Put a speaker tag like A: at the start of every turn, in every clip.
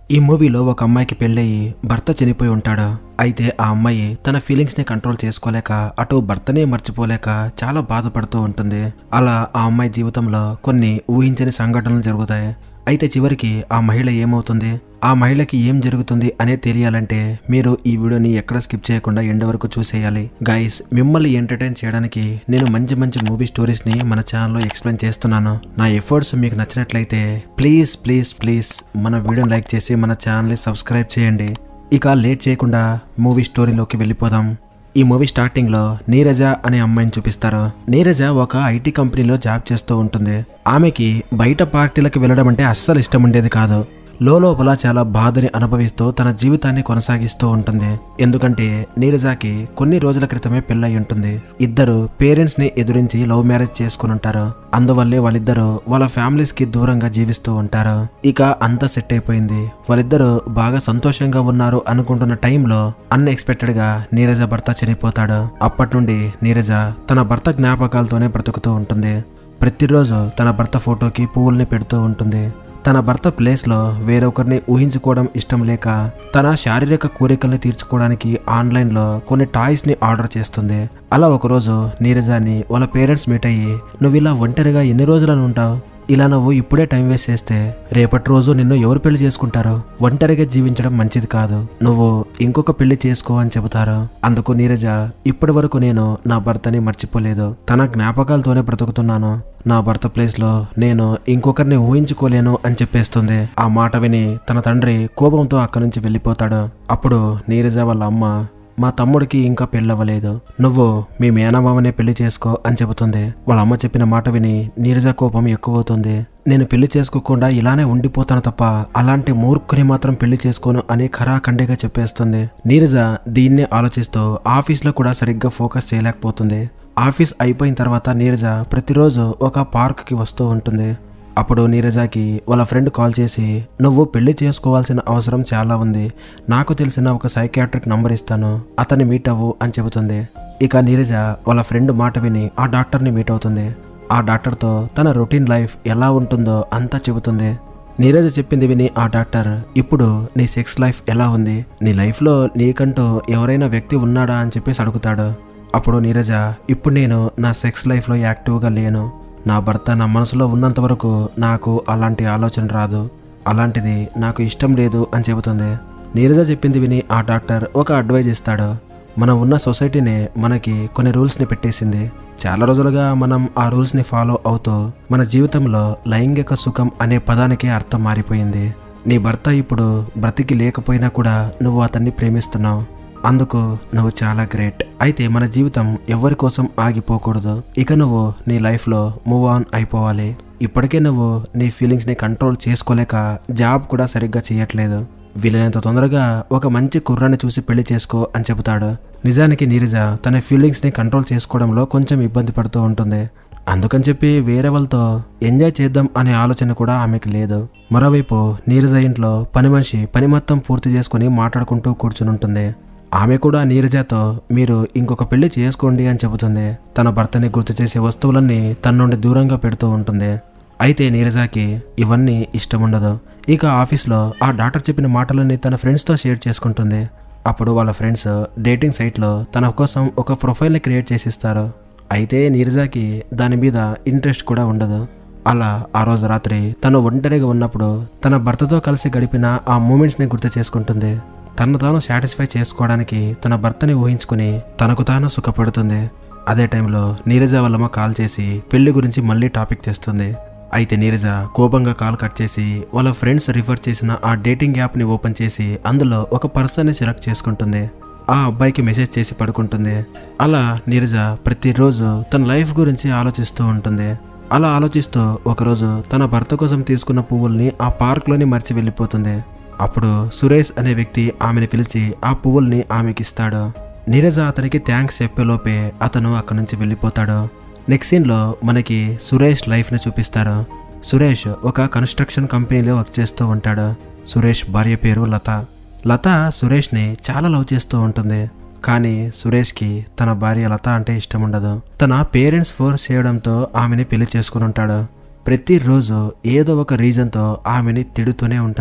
A: ఈ మూవీలో ఒక అమ్మాయికి పెళ్ళయి భర్త చనిపోయి ఉంటాడు అయితే ఆ అమ్మాయి తన ఫీలింగ్స్ ని కంట్రోల్ చేసుకోలేక అటు భర్తనే మర్చిపోలేక చాలా బాధపడుతూ ఉంటుంది అలా ఆ అమ్మాయి జీవితంలో కొన్ని ఊహించని సంఘటనలు జరుగుతాయి అయితే చివరికి ఆ మహిళ ఏమవుతుంది ఆ మహిళకి ఏం జరుగుతుంది అనేది తెలియాలంటే మీరు ఈ వీడియోని ఎక్కడ స్కిప్ చేయకుండా ఎండ్ వరకు చూసేయాలి గైస్ మిమ్మల్ని ఎంటర్టైన్ చేయడానికి నేను మంచి మంచి మూవీ స్టోరీస్ ని మన ఛానల్లో ఎక్స్ప్లెయిన్ చేస్తున్నాను నా ఎఫర్ట్స్ మీకు నచ్చినట్లయితే ప్లీజ్ ప్లీజ్ ప్లీజ్ మన వీడియోని లైక్ చేసి మన ఛానల్ని సబ్స్క్రైబ్ చేయండి ఇక లేట్ చేయకుండా మూవీ స్టోరీలోకి వెళ్ళిపోదాం ఈ మూవీ స్టార్టింగ్ లో నీరజ అనే అమ్మాయిని చూపిస్తారు నీరజ ఒక ఐటీ కంపెనీలో జాబ్ చేస్తూ ఉంటుంది ఆమెకి బయట పార్టీలకు వెళ్ళడం అంటే అస్సలు ఇష్టం ఉండేది కాదు లోపల చాలా బాధని అనుభవిస్తూ తన జీవితాన్ని కొనసాగిస్తూ ఉంటుంది ఎందుకంటే నీరజాకి కొన్ని రోజుల క్రితమే పెళ్ళై ఉంటుంది ఇద్దరు పేరెంట్స్ ని ఎదురించి లవ్ మ్యారేజ్ చేసుకుని ఉంటారు అందువల్లే వాళ్ళిద్దరూ వాళ్ళ ఫ్యామిలీస్ కి దూరంగా జీవిస్తూ ఉంటారు ఇక అంతా సెట్ అయిపోయింది వాళ్ళిద్దరూ బాగా సంతోషంగా ఉన్నారు అనుకుంటున్న టైంలో అన్ఎక్స్పెక్టెడ్ గా నీరజ భర్త చనిపోతాడు అప్పటి నుండి నీరజ తన భర్త జ్ఞాపకాలతోనే బ్రతుకుతూ ఉంటుంది ప్రతిరోజు తన భర్త ఫోటోకి పువ్వుల్ని పెడుతూ ఉంటుంది తన భర్త ప్లేస్లో వేరొకరిని ఊహించుకోవడం ఇష్టం లేక తన శారీరక కోరికల్ని తీర్చుకోవడానికి ఆన్లైన్లో కొన్ని టాయ్స్ని ఆర్డర్ చేస్తుంది అలా ఒకరోజు నీరజాని వాళ్ళ పేరెంట్స్ మీట్ అయ్యి నువ్వు ఇలా ఒంటరిగా ఎన్ని రోజులను ఉంటావు ఇలా నువ్వు ఇప్పుడే టైం వేస్ట్ చేస్తే రేపటి రోజు నిన్ను ఎవరు పెళ్లి చేసుకుంటారు ఒంటరిగా జీవించడం మంచిది కాదు నువ్వు ఇంకొక పెళ్లి చేసుకో అని చెబుతారు అందుకు నీరజ ఇప్పటి వరకు నేను నా భర్తని మర్చిపోలేదు తన జ్ఞాపకాలతోనే బ్రతుకుతున్నాను నా భర్త ప్లేస్ లో నేను ఇంకొకరిని ఊహించుకోలేను అని చెప్పేస్తుంది ఆ మాట విని తన తండ్రి కోపంతో అక్కడి నుంచి వెళ్ళిపోతాడు అప్పుడు నీరజ వాళ్ళ అమ్మ మా తమ్ముడికి ఇంకా పెళ్ళవ్వలేదు నువ్వు మీ మేనమామనే పెళ్లి చేసుకో అని చెబుతుంది వాళ్ళ అమ్మ చెప్పిన మాట విని నీరజ కోపం ఎక్కువవుతుంది నేను పెళ్లి చేసుకోకుండా ఇలానే ఉండిపోతాను తప్ప అలాంటి మూర్ఖుని మాత్రం పెళ్లి చేసుకోను అని ఖరాఖండిగా చెప్పేస్తుంది నీరజ దీన్నే ఆలోచిస్తూ ఆఫీస్లో కూడా సరిగ్గా ఫోకస్ చేయలేకపోతుంది ఆఫీస్ అయిపోయిన తర్వాత నీరజ ప్రతిరోజు ఒక పార్క్కి వస్తూ ఉంటుంది అప్పుడు నీరజాకి వాళ్ళ ఫ్రెండ్ కాల్ చేసి నువ్వు పెళ్లి చేసుకోవాల్సిన అవసరం చాలా ఉంది నాకు తెలిసిన ఒక సైకియాట్రిక్ నంబర్ ఇస్తాను అతన్ని మీట్ అవ్వు అని చెబుతుంది ఇక నీరజ వాళ్ళ ఫ్రెండ్ మాట విని ఆ డాక్టర్ని మీట్ అవుతుంది ఆ డాక్టర్తో తన రొటీన్ లైఫ్ ఎలా ఉంటుందో అంతా చెబుతుంది నీరజ చెప్పింది విని ఆ డాక్టర్ ఇప్పుడు నీ సెక్స్ లైఫ్ ఎలా ఉంది నీ లైఫ్లో నీకంటూ ఎవరైనా వ్యక్తి ఉన్నాడా అని చెప్పేసి అడుగుతాడు అప్పుడు నీరజ ఇప్పుడు నేను నా సెక్స్ లైఫ్లో యాక్టివ్గా లేను నా భర్త నా మనసులో ఉన్నంత వరకు నాకు అలాంటి ఆలోచన రాదు అలాంటిది నాకు ఇష్టం లేదు అని చెబుతుంది నీరజ చెప్పింది విని ఆ డాక్టర్ ఒక అడ్వైజ్ ఇస్తాడు మనం ఉన్న సొసైటీనే మనకి కొన్ని రూల్స్ని పెట్టేసింది చాలా రోజులుగా మనం ఆ రూల్స్ని ఫాలో అవుతూ మన జీవితంలో లైంగిక సుఖం అనే పదానికి అర్థం మారిపోయింది నీ భర్త ఇప్పుడు బ్రతికి లేకపోయినా కూడా నువ్వు అతన్ని ప్రేమిస్తున్నావు అందుకు నువ్వు చాలా గ్రేట్ అయితే మన జీవితం ఎవరి కోసం ఆగిపోకూడదు ఇక నువ్వు నీ లైఫ్లో మూవ్ ఆన్ అయిపోవాలి ఇప్పటికే నువ్వు నీ ఫీలింగ్స్ని కంట్రోల్ చేసుకోలేక జాబ్ కూడా సరిగ్గా చేయట్లేదు వీలైనంత తొందరగా ఒక మంచి కుర్రాన్ని చూసి పెళ్లి చేసుకో అని చెబుతాడు నిజానికి నీరజ తన ఫీలింగ్స్ని కంట్రోల్ చేసుకోవడంలో కొంచెం ఇబ్బంది పడుతూ ఉంటుంది అందుకని చెప్పి వేరే వాళ్ళతో ఎంజాయ్ చేద్దాం అనే ఆలోచన కూడా ఆమెకు లేదు మరోవైపు నీరజ ఇంట్లో పని మనిషి పని మొత్తం పూర్తి చేసుకుని మాట్లాడుకుంటూ కూర్చుని ఉంటుంది ఆమె కూడా నీరజతో మీరు ఇంకొక పెళ్లి చేసుకోండి అని చెబుతుంది తన భర్తని గుర్తు చేసే వస్తువులన్నీ తన నుండి దూరంగా పెడుతూ ఉంటుంది అయితే నీరజాకి ఇవన్నీ ఇష్టం ఉండదు ఇక ఆఫీస్లో ఆ డాక్టర్ చెప్పిన మాటలన్నీ తన ఫ్రెండ్స్తో షేర్ చేసుకుంటుంది అప్పుడు వాళ్ళ ఫ్రెండ్స్ డేటింగ్ సైట్లో తన కోసం ఒక ప్రొఫైల్ని క్రియేట్ చేసిస్తారు అయితే నీరజాకి దాని మీద ఇంట్రెస్ట్ కూడా ఉండదు అలా ఆ రోజు రాత్రి తను ఒంటరిగా ఉన్నప్పుడు తన భర్తతో కలిసి గడిపిన ఆ మూమెంట్స్ని గుర్తు చేసుకుంటుంది తను తాను సాటిస్ఫై చేసుకోవడానికి తన భర్తని ఊహించుకుని తనకు తాను సుఖపడుతుంది అదే టైంలో నీరజ వాళ్ళమ్మ కాల్ చేసి పెళ్లి గురించి మళ్ళీ టాపిక్ తెస్తుంది అయితే నీరజ కోపంగా కాల్ కట్ చేసి వాళ్ళ ఫ్రెండ్స్ రిఫర్ చేసిన ఆ డేటింగ్ యాప్ని ఓపెన్ చేసి అందులో ఒక పర్సన్ని సెలెక్ట్ చేసుకుంటుంది ఆ అబ్బాయికి మెసేజ్ చేసి పడుకుంటుంది అలా నీరజ ప్రతిరోజు తన లైఫ్ గురించి ఆలోచిస్తూ ఉంటుంది అలా ఆలోచిస్తూ ఒకరోజు తన భర్త కోసం తీసుకున్న పువ్వుల్ని ఆ పార్క్లోని మర్చి వెళ్ళిపోతుంది అప్పుడు సురేష్ అనే వ్యక్తి ఆమెను పిలిచి ఆ పువ్వుల్ని ఆమెకిస్తాడు నీరజ అతనికి థ్యాంక్స్ చెప్పేలోపే అతను అక్కడి నుంచి వెళ్ళిపోతాడు నెక్స్ట్ సీన్లో మనకి సురేష్ లైఫ్ని చూపిస్తారు సురేష్ ఒక కన్స్ట్రక్షన్ కంపెనీలో వర్క్ చేస్తూ ఉంటాడు సురేష్ భార్య పేరు లత లత సురేష్ని చాలా లవ్ చేస్తూ ఉంటుంది కానీ సురేష్కి తన భార్య లత అంటే ఇష్టం ఉండదు తన పేరెంట్స్ ఫోర్స్ చేయడంతో ఆమెని పెళ్లి చేసుకుని ఉంటాడు ప్రతిరోజు ఏదో ఒక రీజన్తో ఆమెని తిడుతూనే ఉంటాడు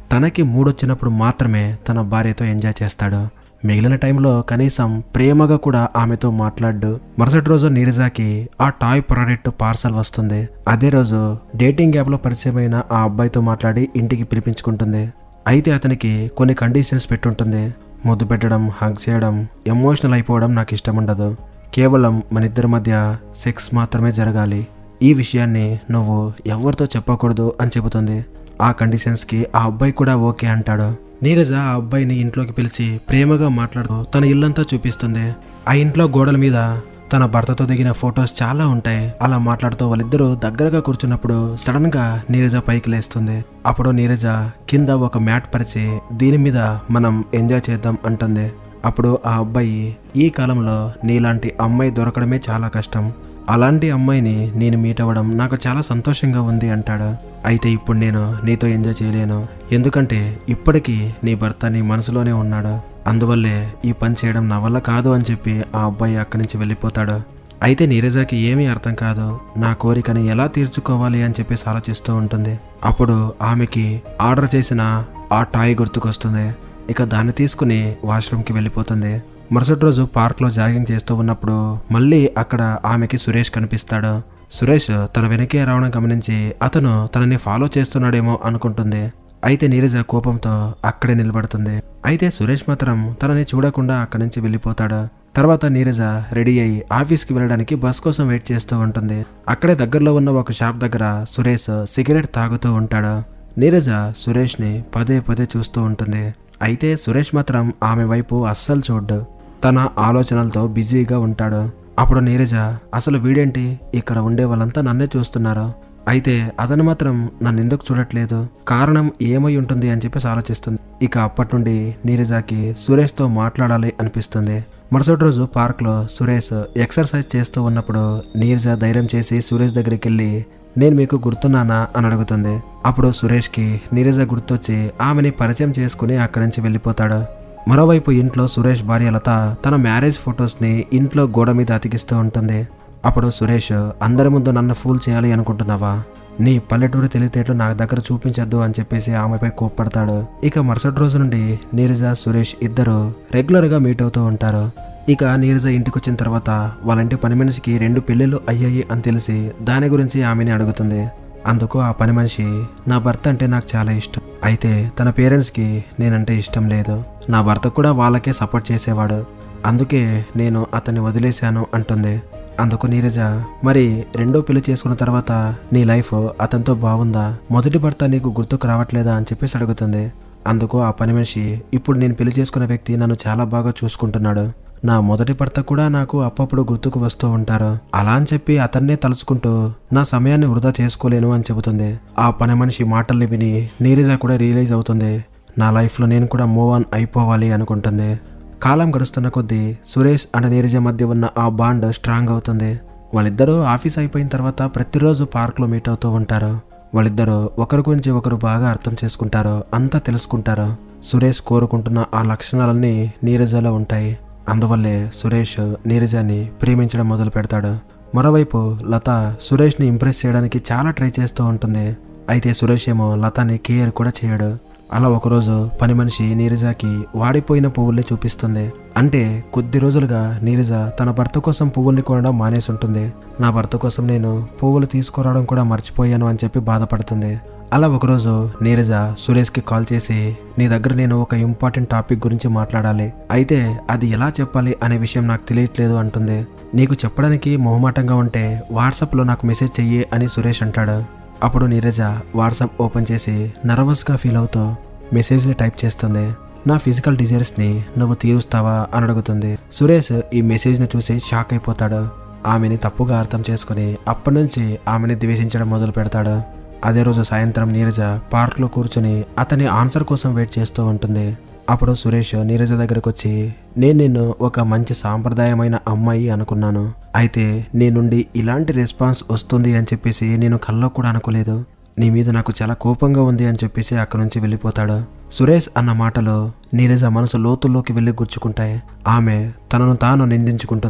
A: తనకి మూడొచ్చినప్పుడు మాత్రమే తన భార్యతో ఎంజాయ్ చేస్తాడు మిగిలిన టైంలో కనీసం ప్రేమగా కూడా ఆమెతో మాట్లాడు మరుసటి రోజు నీరజాకి ఆ టాయ్ ప్రోడక్ట్ పార్సల్ వస్తుంది అదే రోజు డేటింగ్ యాప్లో పరిచయమైన ఆ అబ్బాయితో మాట్లాడి ఇంటికి పిలిపించుకుంటుంది అయితే అతనికి కొన్ని కండిషన్స్ పెట్టుంటుంది ముద్దు పెట్టడం హగ్ చేయడం ఎమోషనల్ అయిపోవడం నాకు ఇష్టం ఉండదు కేవలం మన ఇద్దరి మధ్య సెక్స్ మాత్రమే జరగాలి ఈ విషయాన్ని నువ్వు ఎవరితో చెప్పకూడదు అని చెబుతుంది ఆ కండిషన్స్కి ఆ అబ్బాయి కూడా ఓకే అంటాడు నీరజ ఆ అబ్బాయిని ఇంట్లోకి పిలిచి ప్రేమగా మాట్లాడుతూ తన ఇల్లంతా చూపిస్తుంది ఆ ఇంట్లో గోడల మీద తన భర్తతో దిగిన ఫొటోస్ చాలా ఉంటాయి అలా మాట్లాడుతూ వాళ్ళిద్దరూ దగ్గరగా కూర్చున్నప్పుడు సడన్ గా నీరజ పైకి లేస్తుంది అప్పుడు నీరజ కింద ఒక మ్యాట్ పరిచి దీని మీద మనం ఎంజాయ్ చేద్దాం అంటుంది అప్పుడు ఆ అబ్బాయి ఈ కాలంలో నీలాంటి అమ్మాయి దొరకడమే చాలా కష్టం అలాంటి అమ్మాయిని నేను మీట్ అవ్వడం నాకు చాలా సంతోషంగా ఉంది అంటాడు అయితే ఇప్పుడు నేను నీతో ఎంజాయ్ చేయలేను ఎందుకంటే ఇప్పటికీ నీ భర్త నీ మనసులోనే ఉన్నాడు అందువల్లే ఈ పని చేయడం నా వల్ల కాదు అని చెప్పి ఆ అబ్బాయి అక్కడి నుంచి వెళ్ళిపోతాడు అయితే నీరజాకి ఏమీ అర్థం కాదు నా కోరికని ఎలా తీర్చుకోవాలి అని చెప్పేసి ఆలోచిస్తూ ఉంటుంది అప్పుడు ఆమెకి ఆర్డర్ చేసిన ఆ టాయ్ గుర్తుకొస్తుంది ఇక దాన్ని తీసుకుని వాష్రూమ్కి వెళ్ళిపోతుంది మరుసటి రోజు పార్క్లో జాగింగ్ చేస్తూ ఉన్నప్పుడు మళ్ళీ అక్కడ ఆమెకి సురేష్ కనిపిస్తాడు సురేష్ తన వెనకే రావడం గమనించి అతను తనని ఫాలో చేస్తున్నాడేమో అనుకుంటుంది అయితే నీరజ కోపంతో అక్కడే నిలబడుతుంది అయితే సురేష్ మాత్రం తనని చూడకుండా అక్కడి నుంచి వెళ్ళిపోతాడు తర్వాత నీరజ రెడీ అయి ఆఫీస్కి వెళ్ళడానికి బస్ కోసం వెయిట్ చేస్తూ ఉంటుంది అక్కడే దగ్గరలో ఉన్న ఒక షాప్ దగ్గర సురేష్ సిగరెట్ తాగుతూ ఉంటాడు నీరజ సురేష్ని పదే పదే చూస్తూ ఉంటుంది అయితే సురేష్ మాత్రం ఆమె వైపు అస్సలు చూడ్డు తన ఆలోచనలతో బిజీగా ఉంటాడు అప్పుడు నీరజ అసలు వీడేంటి ఇక్కడ ఉండే వాళ్ళంతా నన్నే చూస్తున్నారు అయితే అతను మాత్రం నన్ను ఎందుకు చూడట్లేదు కారణం ఏమై ఉంటుంది అని చెప్పేసి ఆలోచిస్తుంది ఇక అప్పటి నుండి నీరజకి సురేష్తో మాట్లాడాలి అనిపిస్తుంది మరుసటి రోజు పార్క్లో సురేష్ ఎక్సర్సైజ్ చేస్తూ ఉన్నప్పుడు నీరజ ధైర్యం చేసి సురేష్ దగ్గరికి వెళ్ళి నేను మీకు గుర్తున్నానా అని అడుగుతుంది అప్పుడు సురేష్కి నీరజ గుర్తొచ్చి ఆమెని పరిచయం చేసుకుని అక్కడి నుంచి వెళ్ళిపోతాడు మరోవైపు ఇంట్లో సురేష్ భార్య లత తన మ్యారేజ్ ఫొటోస్ని ఇంట్లో గోడ మీద అతికిస్తూ ఉంటుంది అప్పుడు సురేష్ అందరి ముందు నన్ను ఫూల్ చేయాలి అనుకుంటున్నావా నీ పల్లెటూరు తెలివితేటలు నా దగ్గర చూపించద్దు అని చెప్పేసి ఆమెపై కోప్పడతాడు ఇక మరుసటి రోజు నుండి నీరజ సురేష్ ఇద్దరు రెగ్యులర్గా మీట్ అవుతూ ఉంటారు ఇక నీరజ ఇంటికి వచ్చిన తర్వాత వాళ్ళ ఇంటి పని మనిషికి రెండు పెళ్ళిళ్ళు అయ్యాయి అని తెలిసి దాని గురించి ఆమెని అడుగుతుంది అందుకు ఆ పని మనిషి నా భర్త అంటే నాకు చాలా ఇష్టం అయితే తన పేరెంట్స్కి నేనంటే ఇష్టం లేదు నా భర్త కూడా వాళ్ళకే సపోర్ట్ చేసేవాడు అందుకే నేను అతన్ని వదిలేశాను అంటుంది అందుకు నీరజ మరి రెండో పెళ్లి చేసుకున్న తర్వాత నీ లైఫ్ అతనితో బాగుందా మొదటి భర్త నీకు గుర్తుకు రావట్లేదా అని చెప్పేసి అడుగుతుంది అందుకు ఆ పని మనిషి ఇప్పుడు నేను పెళ్లి చేసుకున్న వ్యక్తి నన్ను చాలా బాగా చూసుకుంటున్నాడు నా మొదటి భర్త కూడా నాకు అప్పుడప్పుడు గుర్తుకు వస్తూ ఉంటారు అలా అని చెప్పి అతన్నే తలుచుకుంటూ నా సమయాన్ని వృధా చేసుకోలేను అని చెబుతుంది ఆ పని మనిషి మాటల్ని విని నీరజ కూడా రియలైజ్ అవుతుంది నా లైఫ్లో నేను కూడా మూవ్ ఆన్ అయిపోవాలి అనుకుంటుంది కాలం గడుస్తున్న కొద్దీ సురేష్ అండ్ నీరజ మధ్య ఉన్న ఆ బాండ్ స్ట్రాంగ్ అవుతుంది వాళ్ళిద్దరూ ఆఫీస్ అయిపోయిన తర్వాత ప్రతిరోజు పార్క్లో మీట్ అవుతూ ఉంటారు వాళ్ళిద్దరూ ఒకరి గురించి ఒకరు బాగా అర్థం చేసుకుంటారు అంతా తెలుసుకుంటారు సురేష్ కోరుకుంటున్న ఆ లక్షణాలన్నీ నీరజలో ఉంటాయి అందువల్లే సురేష్ నీరజాన్ని ప్రేమించడం మొదలు పెడతాడు మరోవైపు లత సురేష్ని ఇంప్రెస్ చేయడానికి చాలా ట్రై చేస్తూ ఉంటుంది అయితే సురేష్ ఏమో లతని కేర్ కూడా చేయడు అలా ఒకరోజు పని మనిషి నీరజకి వాడిపోయిన పువ్వుల్ని చూపిస్తుంది అంటే కొద్ది రోజులుగా నీరజ తన భర్త కోసం పువ్వుల్ని కొనడం మానేసి ఉంటుంది నా భర్త కోసం నేను పువ్వులు తీసుకురావడం కూడా మర్చిపోయాను అని చెప్పి బాధపడుతుంది అలా ఒకరోజు నీరజ సురేష్కి కాల్ చేసి నీ దగ్గర నేను ఒక ఇంపార్టెంట్ టాపిక్ గురించి మాట్లాడాలి అయితే అది ఎలా చెప్పాలి అనే విషయం నాకు తెలియట్లేదు అంటుంది నీకు చెప్పడానికి మొహమాటంగా ఉంటే వాట్సాప్లో నాకు మెసేజ్ చెయ్యి అని సురేష్ అంటాడు అప్పుడు నీరజ వాట్సాప్ ఓపెన్ చేసి నర్వస్గా ఫీల్ అవుతూ మెసేజ్ని టైప్ చేస్తుంది నా ఫిజికల్ డిజైర్స్ని నువ్వు తీరుస్తావా అని అడుగుతుంది సురేష్ ఈ మెసేజ్ని చూసి షాక్ అయిపోతాడు ఆమెని తప్పుగా అర్థం చేసుకుని అప్పటి నుంచి ఆమెని ద్వేషించడం మొదలు పెడతాడు అదే రోజు సాయంత్రం నీరజ పార్క్లో కూర్చుని అతని ఆన్సర్ కోసం వెయిట్ చేస్తూ ఉంటుంది అప్పుడు సురేష్ నీరజ దగ్గరకు వచ్చి నేను నిన్ను ఒక మంచి సాంప్రదాయమైన అమ్మాయి అనుకున్నాను అయితే నీ నుండి ఇలాంటి రెస్పాన్స్ వస్తుంది అని చెప్పేసి నేను కల్లో కూడా అనుకోలేదు నీ మీద నాకు చాలా కోపంగా ఉంది అని చెప్పేసి అక్కడి నుంచి వెళ్ళిపోతాడు సురేష్ అన్న మాటలు నీరజ మనసు లోతుల్లోకి వెళ్ళి గుచ్చుకుంటాయి ఆమె తనను తాను నిందించుకుంటుంది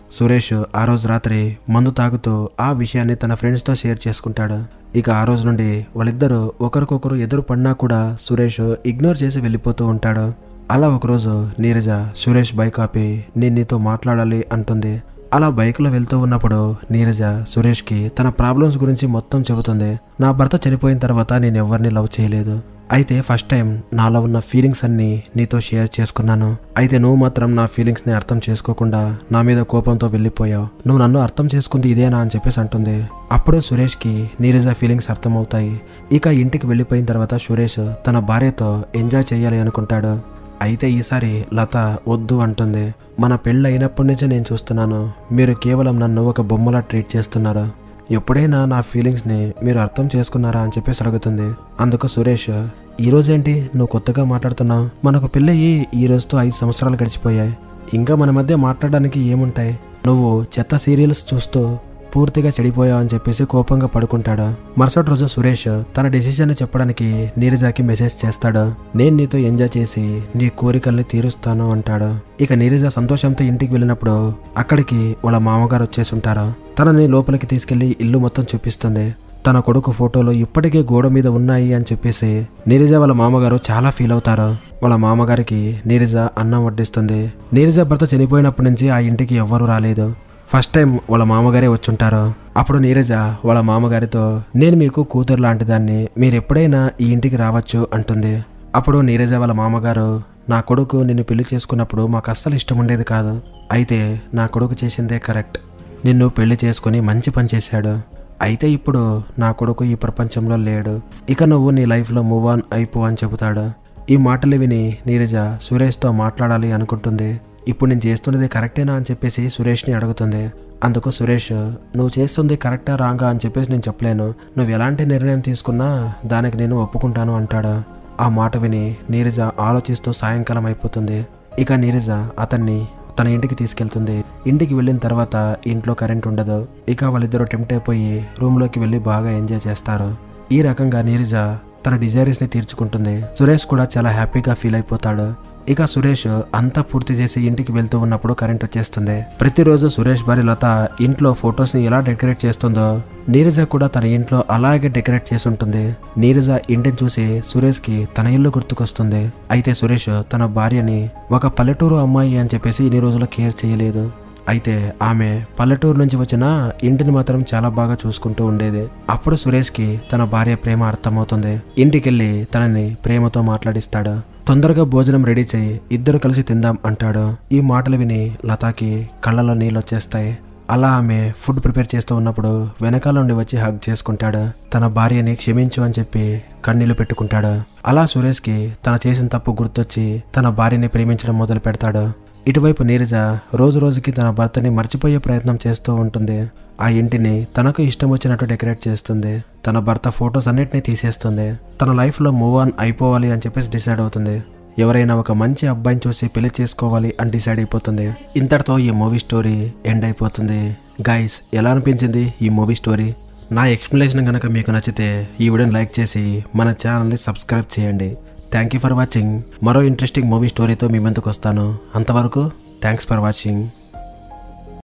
A: సురేష్ ఆ రోజు రాత్రి మందు తాగుతూ ఆ విషయాన్ని తన ఫ్రెండ్స్తో షేర్ చేసుకుంటాడు ఇక ఆ రోజు నుండి వాళ్ళిద్దరూ ఒకరికొకరు ఎదురు పడినా కూడా సురేష్ ఇగ్నోర్ చేసి వెళ్ళిపోతూ ఉంటాడు అలా ఒకరోజు నీరజ సురేష్ బైక్ ఆపి నేను నీతో మాట్లాడాలి అంటుంది అలా బైక్లో వెళ్తూ ఉన్నప్పుడు నీరజ సురేష్కి తన ప్రాబ్లమ్స్ గురించి మొత్తం చెబుతుంది నా భర్త చనిపోయిన తర్వాత నేను ఎవరిని లవ్ చేయలేదు అయితే ఫస్ట్ టైం నాలో ఉన్న ఫీలింగ్స్ అన్ని నీతో షేర్ చేసుకున్నాను అయితే నువ్వు మాత్రం నా ఫీలింగ్స్ ని అర్థం చేసుకోకుండా నా మీద కోపంతో వెళ్ళిపోయావు నువ్వు నన్ను అర్థం చేసుకుంది ఇదేనా అని చెప్పేసి అంటుంది అప్పుడు సురేష్ కి నీరజ ఫీలింగ్స్ అర్థమవుతాయి ఇక ఇంటికి వెళ్ళిపోయిన తర్వాత సురేష్ తన భార్యతో ఎంజాయ్ చేయాలి అనుకుంటాడు అయితే ఈసారి లత వద్దు అంటుంది మన పెళ్ళి అయినప్పటి నుంచే నేను చూస్తున్నాను మీరు కేవలం నన్ను ఒక బొమ్మలా ట్రీట్ చేస్తున్నారు ఎప్పుడైనా నా ఫీలింగ్స్ని మీరు అర్థం చేసుకున్నారా అని చెప్పేసి అడుగుతుంది అందుకు సురేష్ ఈ రోజేంటి నువ్వు కొత్తగా మాట్లాడుతున్నావు మనకు పెళ్ళయి ఈ రోజుతో ఐదు సంవత్సరాలు గడిచిపోయాయి ఇంకా మన మధ్య మాట్లాడడానికి ఏముంటాయి నువ్వు చెత్త సీరియల్స్ చూస్తూ పూర్తిగా చెడిపోయావు అని చెప్పేసి కోపంగా పడుకుంటాడు మరుసటి రోజు సురేష్ తన డెసిషన్ చెప్పడానికి నీరజకి మెసేజ్ చేస్తాడు నేను నీతో ఎంజాయ్ చేసి నీ కోరికల్ని తీరుస్తాను అంటాడు ఇక నీరజ సంతోషంతో ఇంటికి వెళ్ళినప్పుడు అక్కడికి వాళ్ళ మామగారు వచ్చేసి ఉంటారు తనని లోపలికి తీసుకెళ్లి ఇల్లు మొత్తం చూపిస్తుంది తన కొడుకు ఫోటోలు ఇప్పటికే గోడ మీద ఉన్నాయి అని చెప్పేసి నీరజ వాళ్ళ మామగారు చాలా ఫీల్ అవుతారు వాళ్ళ మామగారికి నీరజ అన్నం వడ్డిస్తుంది నీరజ భర్త చనిపోయినప్పటి నుంచి ఆ ఇంటికి ఎవ్వరూ రాలేదు ఫస్ట్ టైం వాళ్ళ మామగారే వచ్చుంటారు అప్పుడు నీరజ వాళ్ళ మామగారితో నేను మీకు కూతురు లాంటిదాన్ని మీరు ఎప్పుడైనా ఈ ఇంటికి రావచ్చు అంటుంది అప్పుడు నీరజ వాళ్ళ మామగారు నా కొడుకు నిన్ను పెళ్లి చేసుకున్నప్పుడు మాకు అస్సలు ఇష్టం ఉండేది కాదు అయితే నా కొడుకు చేసిందే కరెక్ట్ నిన్ను పెళ్లి చేసుకుని మంచి పని చేశాడు అయితే ఇప్పుడు నా కొడుకు ఈ ప్రపంచంలో లేడు ఇక నువ్వు నీ లైఫ్లో మూవ్ ఆన్ అయిపో అని చెబుతాడు ఈ మాటలు విని నీరజ సురేష్తో మాట్లాడాలి అనుకుంటుంది ఇప్పుడు నేను చేస్తున్నది కరెక్టేనా అని చెప్పేసి సురేష్ని అడుగుతుంది అందుకు సురేష్ నువ్వు చేస్తుంది కరెక్టా రాంగా అని చెప్పేసి నేను చెప్పలేను నువ్వు ఎలాంటి నిర్ణయం తీసుకున్నా దానికి నేను ఒప్పుకుంటాను అంటాడు ఆ మాట విని నీరజ ఆలోచిస్తూ సాయంకాలం అయిపోతుంది ఇక నీరజ అతన్ని తన ఇంటికి తీసుకెళ్తుంది ఇంటికి వెళ్ళిన తర్వాత ఇంట్లో కరెంట్ ఉండదు ఇక వాళ్ళిద్దరూ టెంప్ట్ అయిపోయి రూమ్లోకి వెళ్ళి బాగా ఎంజాయ్ చేస్తారు ఈ రకంగా నీరజ తన డిజైరీస్ ని తీర్చుకుంటుంది సురేష్ కూడా చాలా హ్యాపీగా ఫీల్ అయిపోతాడు ఇక సురేష్ అంతా పూర్తి చేసి ఇంటికి వెళ్తూ ఉన్నప్పుడు కరెంట్ వచ్చేస్తుంది ప్రతిరోజు సురేష్ భార్య లత ఇంట్లో ఫొటోస్ ని ఎలా డెకరేట్ చేస్తుందో నీరజ కూడా తన ఇంట్లో అలాగే డెకరేట్ చేసి ఉంటుంది నీరజ ఇంటిని చూసి సురేష్ కి తన ఇల్లు గుర్తుకొస్తుంది అయితే సురేష్ తన భార్యని ఒక పల్లెటూరు అమ్మాయి అని చెప్పేసి ఇన్ని రోజులు కేర్ చేయలేదు అయితే ఆమె పల్లెటూరు నుంచి వచ్చిన ఇంటిని మాత్రం చాలా బాగా చూసుకుంటూ ఉండేది అప్పుడు సురేష్కి తన భార్య ప్రేమ అర్థమవుతుంది ఇంటికెళ్ళి తనని ప్రేమతో మాట్లాడిస్తాడు తొందరగా భోజనం రెడీ చేయి ఇద్దరు కలిసి తిందాం అంటాడు ఈ మాటలు విని లతాకి కళ్ళలో నీళ్ళు వచ్చేస్తాయి అలా ఆమె ఫుడ్ ప్రిపేర్ చేస్తూ ఉన్నప్పుడు వెనకాల నుండి వచ్చి హగ్ చేసుకుంటాడు తన భార్యని క్షమించు అని చెప్పి కన్నీళ్లు పెట్టుకుంటాడు అలా సురేష్కి తన చేసిన తప్పు గుర్తొచ్చి తన భార్యని ప్రేమించడం మొదలు పెడతాడు ఇటువైపు నీరజ రోజు రోజుకి తన భర్తని మర్చిపోయే ప్రయత్నం చేస్తూ ఉంటుంది ఆ ఇంటిని తనకు ఇష్టం వచ్చినట్టు డెకరేట్ చేస్తుంది తన భర్త ఫొటోస్ అన్నిటినీ తీసేస్తుంది తన లైఫ్లో మూవ్ ఆన్ అయిపోవాలి అని చెప్పేసి డిసైడ్ అవుతుంది ఎవరైనా ఒక మంచి అబ్బాయిని చూసి పెళ్లి చేసుకోవాలి అని డిసైడ్ అయిపోతుంది ఇంతటితో ఈ మూవీ స్టోరీ ఎండ్ అయిపోతుంది గైస్ ఎలా అనిపించింది ఈ మూవీ స్టోరీ నా ఎక్స్ప్లెనేషన్ కనుక మీకు నచ్చితే ఈ వీడియోని లైక్ చేసి మన ఛానల్ని సబ్స్క్రైబ్ చేయండి థ్యాంక్ యూ ఫర్ వాచింగ్ మరో ఇంట్రెస్టింగ్ మూవీ స్టోరీతో మీ ముందుకు వస్తాను అంతవరకు థ్యాంక్స్ ఫర్ వాచింగ్